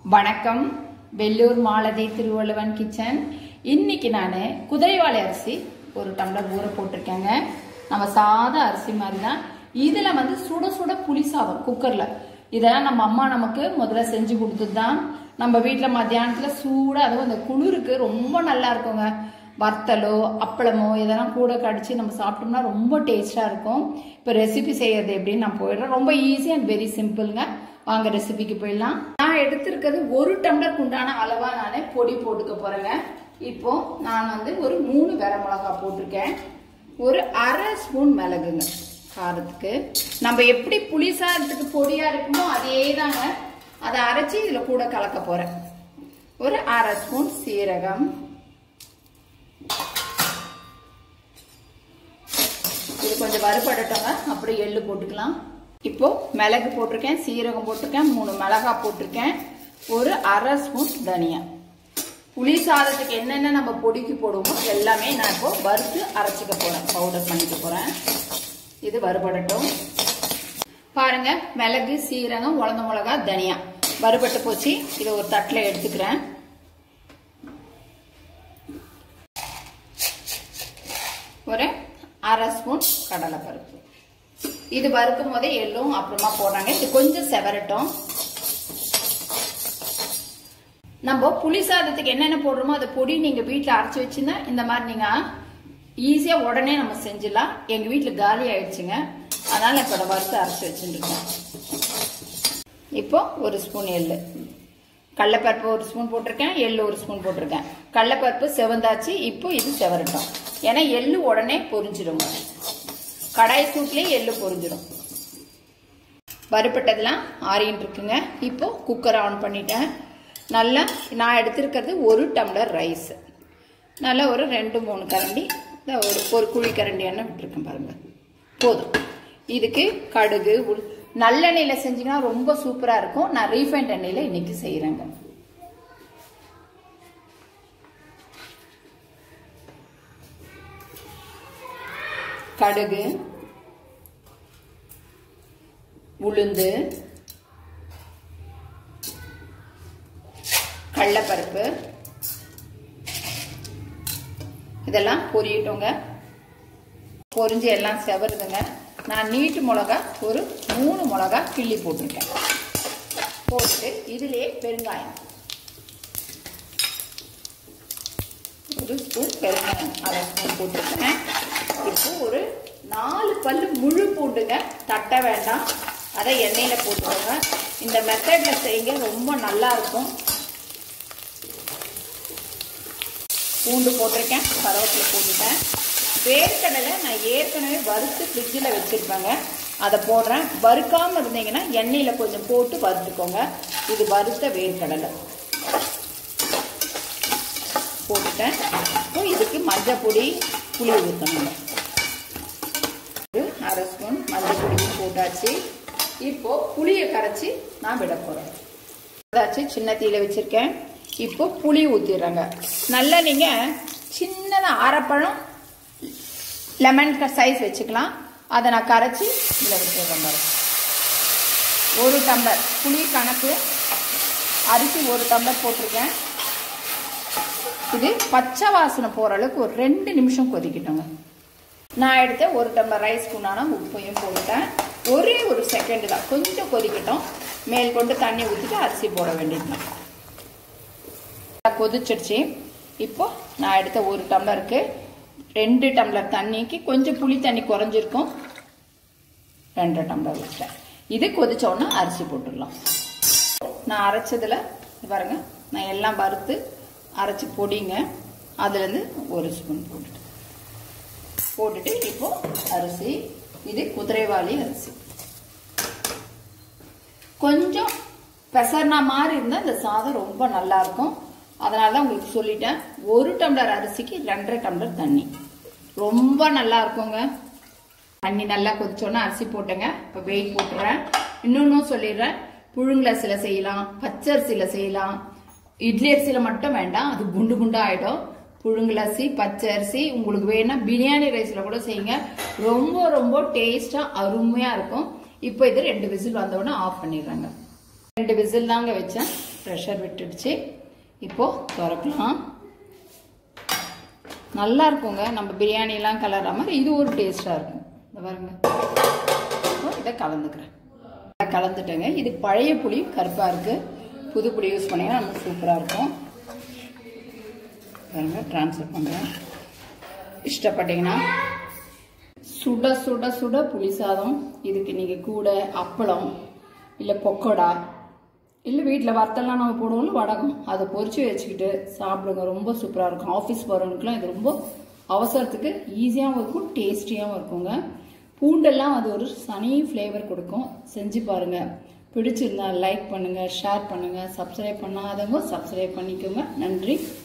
வணக்கம் வெள்ளூர் மாலதி திருவள்ளுவன் கிச்சன் இன்னைக்கு நான் குதிரைவாளி அரிசி ஒரு டம்ளர் ஊற போட்டிருக்கேங்க நம்ம சாதா அரிசி மாதிரி தான் இதில் வந்து சுட சுட புளி சாதம் குக்கரில் இதெல்லாம் நம்ம அம்மா நமக்கு முதல்ல செஞ்சு கொடுத்தது தான் நம்ம வீட்டில் மத்தியானத்தில் சூடாக அதுவும் அந்த குளிருக்கு ரொம்ப நல்லா இருக்குங்க வத்தலோ அப்பளமோ இதெல்லாம் கூட கடிச்சு நம்ம சாப்பிட்டோம்னா ரொம்ப டேஸ்டாக இருக்கும் இப்போ ரெசிபி செய்யறது எப்படின்னு நான் போயிடுறேன் ரொம்ப ஈஸி அண்ட் வெரி சிம்பிளுங்க வாங்க ரெசிபிக்கு போயிடலாம் நான் எடுத்திருக்கிறது ஒரு டம்ளருக்கு உண்டான அளவா நான் பொடி போட்டுக்க போறேங்க இப்போ நான் வந்து ஒரு மூணு வெர மிளகா போட்டிருக்கேன் ஒரு அரை ஸ்பூன் மிளகுங்க காரத்துக்கு நம்ம எப்படி புளி சாதத்துக்கு பொடியா இருக்குமோ அதே தாங்க அதை அரைச்சி இதில் கூட கலக்க போறேன் ஒரு அரை ஸ்பூன் சீரகம் இது கொஞ்சம் வறுபடட்டோங்க அப்புறம் எள்ளு போட்டுக்கலாம் இப்போ மிளகு போட்டிருக்கேன் சீரகம் போட்டிருக்கேன் மூணு மிளகா போட்டிருக்கேன் ஒரு அரை ஸ்பூன் தனியா புளி சாதத்துக்கு என்னென்ன நம்ம பொடிக்கு போடுவோமோ எல்லாமே நான் இப்போ வறுத்து அரைச்சிக்க போறேன் பவுடர் பண்ணிக்க போறேன் இது வறுபடட்டும் பாருங்க மிளகு சீரகம் உலந்த மிளகா தனியா வறுபட்டு போச்சு இதை ஒரு தட்டில் எடுத்துக்கிறேன் ஒரு அரை ஸ்பூன் கடலைப்பருப்பு இது வறுக்கும் போதே எள்ளும் அப்புறமா போடுறாங்க இது கொஞ்சம் செவரட்டும் நம்ம புளி சாதத்துக்கு என்னென்ன போடுறோமோ அதை பொடி நீங்க வீட்டில் அரைச்சி வச்சுன்னா இந்த மாதிரி நீங்க ஈஸியா உடனே நம்ம செஞ்சிடலாம் எங்க வீட்டில் காலி ஆயிடுச்சுங்க அதனால இப்போ நான் வறுத்து அரைச்சி வச்சுருக்கேன் இப்போ ஒரு ஸ்பூன் எள்ளு கடலைப்பருப்பு ஒரு ஸ்பூன் போட்டிருக்கேன் எள்ளு ஒரு ஸ்பூன் போட்டிருக்கேன் கடலைப்பருப்பு செவந்தாச்சு இப்போ இது செவரட்டும் ஏன்னா எள்ளு உடனே பொரிஞ்சிடும் கடாய் சூட்லேயே எள்ளு பொரிஞ்சிடும் வறுப்பட்டதெல்லாம் ஆறின்னு இருக்குங்க இப்போ குக்கர் ஆன் பண்ணிட்டேன் நல்லா நான் எடுத்திருக்கிறது ஒரு டம்ளர் ரைஸ் நல்லா ஒரு ரெண்டு மூணு கரண்டி ஒரு ஒரு குழி கரண்டி எண்ணெய் விட்டுருக்கேன் பாருங்க போதும் இதுக்கு கடுகு நல்லெண்ணெயில் செஞ்சீங்கன்னா ரொம்ப சூப்பராக இருக்கும் நான் ரீஃபைண்ட் எண்ணெயில் இன்னைக்கு செய்கிறேங்க கடுகு உளுந்து கடலப்பருப்பு இதெல்லாம் பொரியட்டோங்க பொரிஞ்சு எல்லாம் செவருதுங்க நான் நீட்டு மிளகா ஒரு மூணு மிளகா கிள்ளி போட்டிருக்கேன் போட்டு இதுலேயே பெருங்காயம் ஒரு ஸ்பூன் பெருங்காயம் அரை ஸ்பூன் போட்டிருக்கேன் இப்போ ஒரு நாலு பல்லு முழு பூண்டுங்க தட்ட வேண்டாம் அதை எண்ணெயில் போட்டுக்கோங்க இந்த மெத்தடில் செய்யுங்க ரொம்ப நல்லா இருக்கும் பூண்டு போட்டிருக்கேன் கருவேப்பிலை போட்டுட்டேன் வேர்க்கடலை நான் ஏற்கனவே வறுத்து ஃப்ரிட்ஜில் வச்சுருப்பேங்க அதை போடுறேன் வறுக்காமல் இருந்தீங்கன்னா எண்ணெயில் கொஞ்சம் போட்டு வறுத்துக்கோங்க இது வறுத்த வேர்க்கடலை போட்டுட்டேன் இப்போ இதுக்கு மஞ்சள் பொடி புளி ஊற்றணுங்க அரை ஸ்பூன் மஞ்சள் பொடி போட்டாச்சு இப்போ புளியை கரைச்சி நான் விட போகிறேன் அதாச்சு சின்ன தீயில வச்சுருக்கேன் இப்போ புளி ஊற்றிடுறேங்க நல்லா நீங்கள் சின்னதாக அரைப்பழம் லெமன் சைஸ் வச்சுக்கலாம் அதை நான் கரைச்சி இதில் வச்சுருக்கேன் பாருங்க ஒரு டம்ளர் புளி கணக்கு அரிசி ஒரு டம்ளர் போட்டிருக்கேன் இது பச்சை வாசனை போகிற அளவுக்கு ஒரு ரெண்டு நிமிஷம் கொதிக்கட்டுங்க நான் எடுத்த ஒரு டம்ளர் ரைஸ்க்கு உண்டான உப்பையும் போட்டேன் ஒரே ஒரு செகண்ட் தான் கொஞ்சம் கொதிக்கட்டும் மேல் கொண்டு தண்ணி ஊற்றிட்டு அரிசி போட வேண்டியதுதான் கொதிச்சிடுச்சு இப்போ நான் எடுத்த ஒரு டம்ளருக்கு ரெண்டு டம்ளர் தண்ணிக்கு கொஞ்சம் புளி தண்ணி குறைஞ்சிருக்கும் ரெண்டு டம்ளர் விட்டேன் இது கொதிச்சோன்னா அரிசி போட்டுடலாம் நான் அரைச்சதில் பாருங்க நான் எல்லாம் வறுத்து அரைச்சி பொடிங்க அதுலேருந்து ஒரு ஸ்பூன் போட்டுட்டு போட்டுட்டு இப்போ அரிசி இது குதிரைவாளி அரிசி கொஞ்சம் பெசர்னா மாதிரி இருந்தால் இந்த சாதம் ரொம்ப நல்லா இருக்கும் அதனால தான் உங்களுக்கு சொல்லிட்டேன் ஒரு டம்ளர் அரிசிக்கு ரெண்டரை டம்ளர் தண்ணி ரொம்ப நல்லா இருக்குங்க தண்ணி நல்லா கொதிச்சோன்னா அரிசி போட்டேங்க இப்போ வெயிட் போட்டுறேன் இன்னொன்னும் சொல்லிடுறேன் புழுங்கலரிசியில் செய்யலாம் பச்சரிசியில் செய்யலாம் இட்லி அரிசியில் மட்டும் வேண்டாம் அது குண்டு குண்டா ஆகிடும் புழுங்கலரிசி பச்சை அரிசி உங்களுக்கு வேணா பிரியாணி ரைஸில் கூட செய்யுங்க ரொம்ப ரொம்ப டேஸ்டாக அருமையாக இருக்கும் இப்போ இது ரெண்டு விசில் வந்தோடனே ஆஃப் பண்ணிடுறாங்க ரெண்டு விசில் தாங்க வச்சேன் ப்ரெஷர் விட்டுடுச்சு இப்போது திறக்கலாம் நல்லா இருக்குங்க நம்ம பிரியாணிலாம் கலர்ற மாதிரி இது ஒரு டேஸ்ட்டாக இருக்கும் இந்த பாருங்க இப்போ இதை கலந்துக்கிறேன் இதை கலந்துட்டேங்க இது பழைய புளி கருப்பாக இருக்குது புது புளி யூஸ் பண்ணிங்கன்னா நமக்கு சூப்பராக இருக்கும் பாருங்க ட்ரான்ஸ்ஃபர் பண்ணுறேன் இஷ்டப்பட்டீங்கன்னா சுட சுட சுட புளி சாதம் இதுக்கு நீங்கள் கூட அப்பளம் இல்லை பொக்கோடா இல்லை வீட்டில் வத்தெல்லாம் நம்ம போடுவோம்ல வடகம் அதை பொரிச்சு வச்சுக்கிட்டு சாப்பிடுங்க ரொம்ப சூப்பராக இருக்கும் ஆஃபீஸ் போகிறவங்களுக்குலாம் இது ரொம்ப அவசரத்துக்கு ஈஸியாகவும் இருக்கும் டேஸ்டியாகவும் இருக்குங்க பூண்டெல்லாம் அது ஒரு சனி ஃப்ளேவர் கொடுக்கும் செஞ்சு பாருங்கள் பிடிச்சிருந்தா லைக் பண்ணுங்கள் ஷேர் பண்ணுங்கள் சப்ஸ்கிரைப் பண்ணாதவங்க சப்ஸ்கிரைப் பண்ணிக்கோங்க நன்றி